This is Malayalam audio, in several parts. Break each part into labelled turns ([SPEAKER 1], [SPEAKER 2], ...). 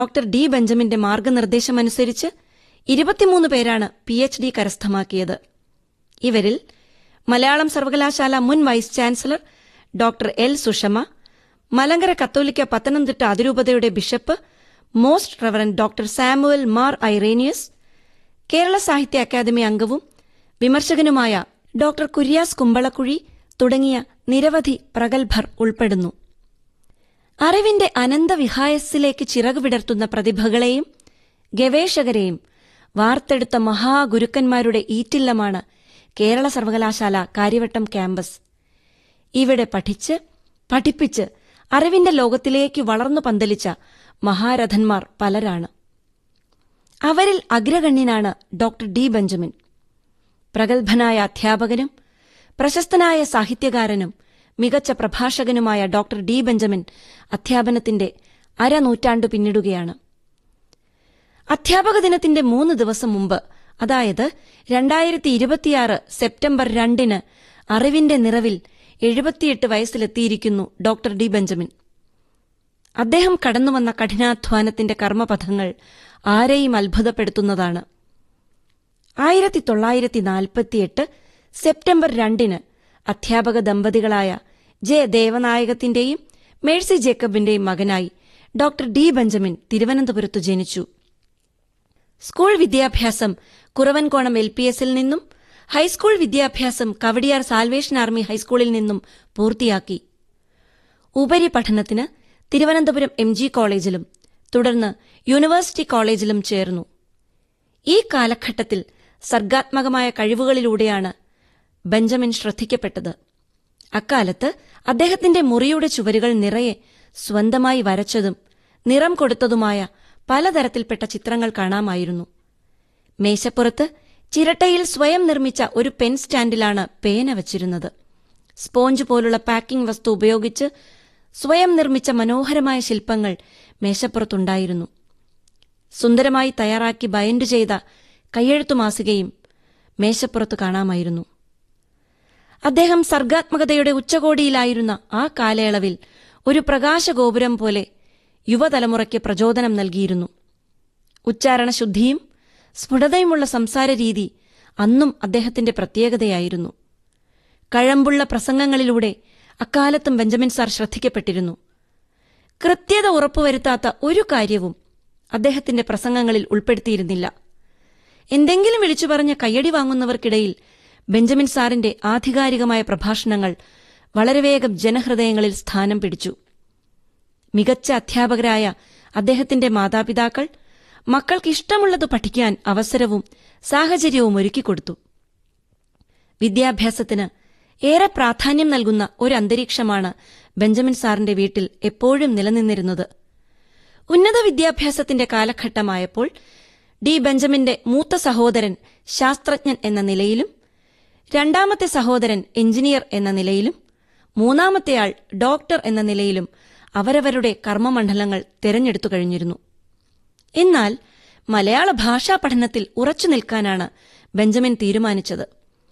[SPEAKER 1] ഡോക്ടർ ഡി ബെഞ്ചമിന്റെ മാർഗനിർദ്ദേശമനുസരിച്ച് ഇരുപത്തിമൂന്ന് പേരാണ് പി എച്ച് ഡി കരസ്ഥമാക്കിയത് ഇവരിൽ മലയാളം സർവകലാശാല മുൻ vice chancellor doctor L Sushama Malankara Catholic Pathanamthitta അതിരൂപതയുടെ bishop most reverend doctor Samuel Mar Irenaeus Kerala Sahitya Akademi അംഗവും വിമർശകനുമായ ഡോക്ടർ കുര്യാസ് കുമ്പളക്കുഴി തുടങ്ങിയ നിരവധി പ്രഗത്ഭർ ഉൾപ്പെടുന്നു അറിവിന്റെ അനന്തവിഹായസിലേക്ക് ചിറകു വിടർത്തുന്ന പ്രതിഭകളെയും ഗവേഷകരെയും വാർത്തെടുത്ത മഹാഗുരുക്കന്മാരുടെ ഈറ്റില്ലമാണ് കേരള സർവകലാശാല കാര്യവട്ടം ക്യാമ്പസ് ഇവിടെ പഠിച്ച് പഠിപ്പിച്ച് അറിവിന്റെ ലോകത്തിലേക്ക് വളർന്നു പന്തലിച്ച മഹാരഥന്മാർ പലരാണ് അവരിൽ അഗ്രഗണ്യനാണ് ഡോക്ടർ ഡി ബെഞ്ചമിൻ പ്രഗത്ഭനായ അധ്യാപകനും പ്രശസ്തനായ സാഹിത്യകാരനും മികച്ച പ്രഭാഷകനുമായ ഡോക്ടർ ഡി ബെഞ്ചമിൻ അധ്യാപനത്തിന്റെ അരനൂറ്റാണ്ടു പിന്നിടുകയാണ് അധ്യാപക ദിനത്തിന്റെ മൂന്ന് ദിവസം മുമ്പ് അതായത് രണ്ടായിരത്തി ഇരുപത്തിയാറ് സെപ്റ്റംബർ രണ്ടിന് അറിവിന്റെ നിറവിൽ എഴുപത്തിയെട്ട് വയസ്സിലെത്തിയിരിക്കുന്നു ഡോക്ടർ ഡി ബെഞ്ചമിൻ അദ്ദേഹം കടന്നുവന്ന കഠിനാധ്വാനത്തിന്റെ കർമ്മപഥങ്ങൾ ആരെയും അത്ഭുതപ്പെടുത്തുന്നതാണ് ആയിരത്തി തൊള്ളായിരത്തി നാൽപ്പത്തിയെട്ട് സെപ്റ്റംബർ രണ്ടിന് അധ്യാപക ദമ്പതികളായ ജെ ദേവനായകത്തിന്റെയും മേഴ്സി ജേക്കബിന്റെയും മകനായി ഡോക്ടർ ഡി ബെഞ്ചമിൻ തിരുവനന്തപുരത്ത് ജനിച്ചു സ്കൂൾ വിദ്യാഭ്യാസം കുറവൻകോണം എൽ പി എസിൽ നിന്നും ഹൈസ്കൂൾ വിദ്യാഭ്യാസം കവടിയാർ സാൽവേഷൻ ആർമി ഹൈസ്കൂളിൽ നിന്നും പൂർത്തിയാക്കി ഉപരിപഠനത്തിന് തിരുവനന്തപുരം എം ജി കോളേജിലും തുടർന്ന് യൂണിവേഴ്സിറ്റി കോളേജിലും ചേർന്നു ഈ കാലഘട്ടത്തിൽ സർഗാത്മകമായ കഴിവുകളിലൂടെയാണ് ബെഞ്ചമിൻ ശ്രദ്ധിക്കപ്പെട്ടത് അക്കാലത്ത് അദ്ദേഹത്തിന്റെ മുറിയുടെ ചുവരുകൾ നിറയെ സ്വന്തമായി വരച്ചതും നിറം കൊടുത്തതുമായ പലതരത്തിൽപ്പെട്ട ചിത്രങ്ങൾ കാണാമായിരുന്നു മേശപ്പുറത്ത് ചിരട്ടയിൽ സ്വയം നിർമ്മിച്ച ഒരു പെൻ സ്റ്റാൻഡിലാണ് പേന വച്ചിരുന്നത് സ്പോഞ്ച് പോലുള്ള പാക്കിംഗ് വസ്തു ഉപയോഗിച്ച് സ്വയം നിർമ്മിച്ച മനോഹരമായ ശില്പങ്ങൾ മേശപ്പുറത്തുണ്ടായിരുന്നു സുന്ദരമായി തയ്യാറാക്കി ബയൻഡ് ചെയ്ത കയ്യെഴുത്തു മാസികയും മേശപ്പുറത്ത് കാണാമായിരുന്നു അദ്ദേഹം സർഗാത്മകതയുടെ ഉച്ചകോടിയിലായിരുന്ന ആ കാലയളവിൽ ഒരു പ്രകാശഗോപുരം പോലെ യുവതലമുറയ്ക്ക് പ്രചോദനം നൽകിയിരുന്നു ഉച്ചാരണശുദ്ധിയും സ്ഫുടതയുമുള്ള സംസാര രീതി അന്നും അദ്ദേഹത്തിന്റെ പ്രത്യേകതയായിരുന്നു കഴമ്പുള്ള പ്രസംഗങ്ങളിലൂടെ അക്കാലത്തും ബെഞ്ചമിൻ സാർ ശ്രദ്ധിക്കപ്പെട്ടിരുന്നു കൃത്യത ഉറപ്പുവരുത്താത്ത ഒരു കാര്യവും അദ്ദേഹത്തിന്റെ പ്രസംഗങ്ങളിൽ ഉൾപ്പെടുത്തിയിരുന്നില്ല എന്തെങ്കിലും വിളിച്ചു പറഞ്ഞ് കയ്യടി വാങ്ങുന്നവർക്കിടയിൽ ബെഞ്ചമിൻ സാറിന്റെ ആധികാരികമായ പ്രഭാഷണങ്ങൾ വളരെ വേഗം ജനഹൃദയങ്ങളിൽ സ്ഥാനം പിടിച്ചു മികച്ച അധ്യാപകരായ അദ്ദേഹത്തിന്റെ മാതാപിതാക്കൾ മക്കൾക്ക് ഇഷ്ടമുള്ളത് പഠിക്കാൻ അവസരവും സാഹചര്യവും ഒരുക്കിക്കൊടുത്തു വിദ്യാഭ്യാസത്തിന് ഏറെ പ്രാധാന്യം നൽകുന്ന ഒരു അന്തരീക്ഷമാണ് ബെഞ്ചമിൻ സാറിന്റെ വീട്ടിൽ എപ്പോഴും നിലനിന്നിരുന്നത് ഉന്നത വിദ്യാഭ്യാസത്തിന്റെ കാലഘട്ടമായപ്പോൾ ഡി ബെഞ്ചമിന്റെ മൂത്ത സഹോദരൻ ശാസ്ത്രജ്ഞൻ എന്ന നിലയിലും രണ്ടാമത്തെ സഹോദരൻ എഞ്ചിനീയർ എന്ന നിലയിലും മൂന്നാമത്തെയാൾ ഡോക്ടർ എന്ന നിലയിലും അവരവരുടെ കർമ്മമണ്ഡലങ്ങൾ തിരഞ്ഞെടുത്തു കഴിഞ്ഞിരുന്നു എന്നാൽ മലയാള ഭാഷാ പഠനത്തിൽ ഉറച്ചു നിൽക്കാനാണ് ബെഞ്ചമിൻ തീരുമാനിച്ചത്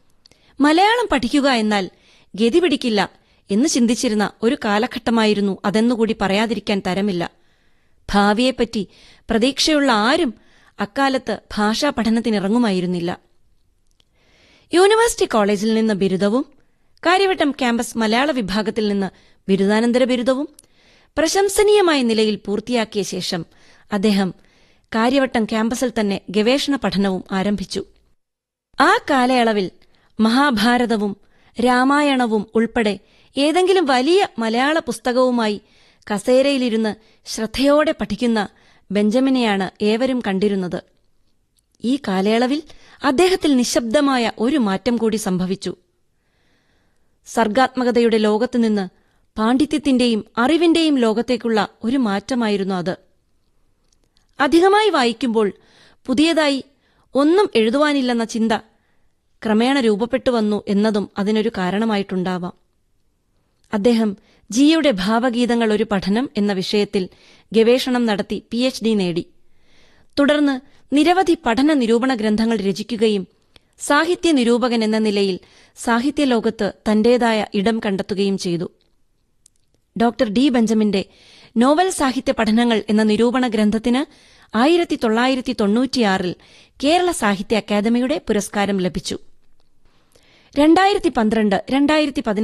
[SPEAKER 1] മലയാളം പഠിക്കുക എന്നാൽ ഗതി പിടിക്കില്ല എന്ന് ചിന്തിച്ചിരുന്ന ഒരു കാലഘട്ടമായിരുന്നു അതെന്നുകൂടി പറയാതിരിക്കാൻ തരമില്ല ഭാവിയെപ്പറ്റി പ്രതീക്ഷയുള്ള ആരും അക്കാലത്ത് ഭാഷാ പഠനത്തിനിറങ്ങുമായിരുന്നില്ല യൂണിവേഴ്സിറ്റി കോളേജിൽ നിന്ന് ബിരുദവും കാര്യവട്ടം ക്യാമ്പസ് മലയാള വിഭാഗത്തിൽ നിന്ന് ബിരുദാനന്തര ബിരുദവും പ്രശംസനീയമായ നിലയിൽ പൂർത്തിയാക്കിയ ശേഷം അദ്ദേഹം കാര്യവട്ടം ക്യാമ്പസിൽ തന്നെ ഗവേഷണ പഠനവും ആരംഭിച്ചു ആ കാലയളവിൽ മഹാഭാരതവും രാമായണവും ഉൾപ്പെടെ ഏതെങ്കിലും വലിയ മലയാള പുസ്തകവുമായി കസേരയിലിരുന്ന് ശ്രദ്ധയോടെ പഠിക്കുന്ന ബെഞ്ചമിനെയാണ് ഏവരും കണ്ടിരുന്നത് ഈ കാലയളവിൽ അദ്ദേഹത്തിൽ നിശബ്ദമായ ഒരു മാറ്റം കൂടി സംഭവിച്ചു സർഗാത്മകതയുടെ ലോകത്തുനിന്ന് പാണ്ഡിത്യത്തിന്റെയും അറിവിന്റെയും ലോകത്തേക്കുള്ള ഒരു മാറ്റമായിരുന്നു അത് അധികമായി വായിക്കുമ്പോൾ പുതിയതായി ഒന്നും എഴുതുവാനില്ലെന്ന ചിന്ത ക്രമേണ രൂപപ്പെട്ടു വന്നു എന്നതും അതിനൊരു കാരണമായിട്ടുണ്ടാവാം അദ്ദേഹം ജിയുടെ ഭാവഗീതങ്ങൾ ഒരു പഠനം എന്ന വിഷയത്തിൽ ഗവേഷണം നടത്തി പി എച്ച് ഡി നേടി തുടർന്ന് നിരവധി പഠന നിരൂപണ ഗ്രന്ഥങ്ങൾ രചിക്കുകയും സാഹിത്യ നിരൂപകൻ എന്ന നിലയിൽ സാഹിത്യലോകത്ത് തന്റേതായ ഇടം കണ്ടെത്തുകയും ചെയ്തു ഡോക്ടർ ഡി ബെഞ്ചമിന്റെ നോവൽ സാഹിത്യ പഠനങ്ങൾ എന്ന നിരൂപണ ഗ്രന്ഥത്തിന് ആയിരത്തി തൊള്ളായിരത്തി തൊണ്ണൂറ്റിയാറിൽ കേരള സാഹിത്യ അക്കാദമിയുടെ പുരസ്കാരം ലഭിച്ചു രണ്ടായിരത്തി പന്ത്രണ്ട് രണ്ടായിരത്തി